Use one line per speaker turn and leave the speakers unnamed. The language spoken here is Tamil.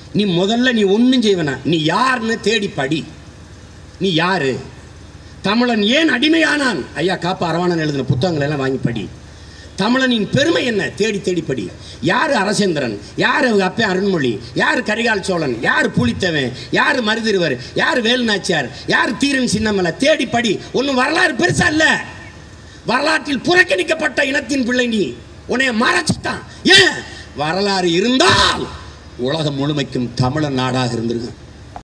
நீ முதல்ல நீ ஒன்றும் செய்வனா நீ யாருன்னு தேடி படி நீ யாரு தமிழன் ஏன் அடிமையானான் ஐயா காப்பா அரவாணன் எழுதின புத்தகங்களை எல்லாம் வாங்கி படி தமிழனின் பெருமை என்ன தேடி தேடி படி யார் அரசேந்திரன் யார் அவங்க அப்பே அருண்மொழி யார் கரிகால் சோழன் யார் புலித்தவன் யார் மருதிருவர் யார் வேலுநாச்சியார் யார் தீரன் சின்னமலை தேடி படி ஒன்றும் வரலாறு பெருசா இல்ல வரலாற்றில் புறக்கணிக்கப்பட்ட இனத்தின் பிள்ளை நீ உன்னைய மறைச்சிட்டான் ஏன் வரலாறு இருந்தால் உலகம் முழுமைக்கும் தமிழன் நாடாக இருந்திருக்கும்